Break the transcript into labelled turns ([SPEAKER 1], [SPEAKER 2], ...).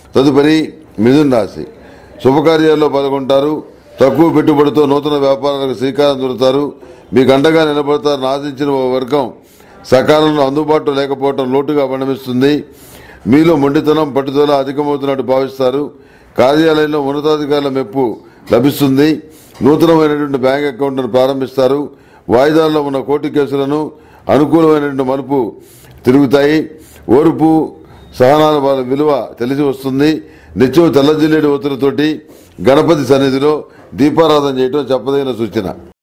[SPEAKER 1] తదుపరి మిథున్ రాశి శుభకార్యాల్లో పాల్గొంటారు తక్కువ పెట్టుబడితో నూతన వ్యాపారాలకు శ్రీకారం చుడతారు మీకు అండగా నిలబడతారని ఆశించిన ఓ వర్గం సకాలంలో అందుబాటులో లేకపోవడం లోటుగా పరిణమిస్తుంది మీలో మొండితనం పట్టుదల అధికమవుతున్నట్టు భావిస్తారు కార్యాలయంలో ఉన్నతాధికారుల మెప్పు లభిస్తుంది నూతనమైనటువంటి బ్యాంక్ అకౌంట్ను ప్రారంభిస్తారు వాయిదాల్లో ఉన్న కోర్టు కేసులను అనుకూలమైనటువంటి మలుపు తిరుగుతాయి ఓర్పు సహనాల వాళ్ళ విలువ తెలిసి వస్తుంది నిత్యం తెల్లజిల్లేడు ఒత్తులతోటి గణపతి సన్నిధిలో దీపారాధన చేయడం చెప్పదగిన సూచన